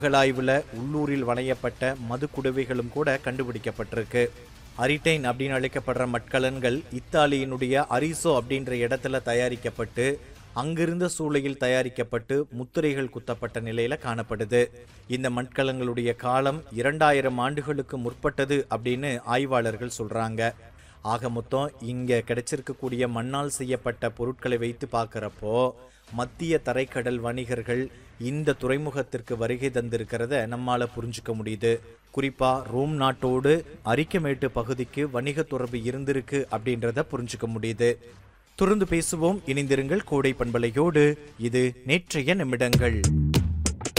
அகழாய்வுல உள்ளூரில் வளையப்பட்ட மது குடுவைகளும் கூட கண்டுபிடிக்கப்பட்டிருக்கு அரிட்டைன் அப்படின்னு அழைக்கப்படுற மட்கலன்கள் இத்தாலியினுடைய அரிசோ அப்படின்ற இடத்துல தயாரிக்கப்பட்டு அங்கிருந்த சூளையில் தயாரிக்கப்பட்டு முத்திரைகள் குத்தப்பட்ட நிலையில காணப்படுது இந்த மட்கலங்களுடைய காலம் இரண்டாயிரம் ஆண்டுகளுக்கு முற்பட்டது அப்படின்னு ஆய்வாளர்கள் சொல்றாங்க ஆக மொத்தம் இங்க கிடைச்சிருக்கக்கூடிய மண்ணால் செய்யப்பட்ட பொருட்களை வைத்து பார்க்கறப்போ மத்திய தரைக்கடல் வணிகர்கள் இந்த துறைமுகத்திற்கு வருகை தந்திருக்கிறத நம்மால புரிஞ்சுக்க முடியுது குறிப்பா ரோம் நாட்டோடு அரிக்கமேட்டு பகுதிக்கு வணிக தொடர்பு இருந்திருக்கு அப்படின்றத புரிஞ்சுக்க முடியுது தொடர்ந்து பேசுவோம் இணைந்திருங்கள் கோடை பண்பலையோடு இது நேற்றைய நிமிடங்கள்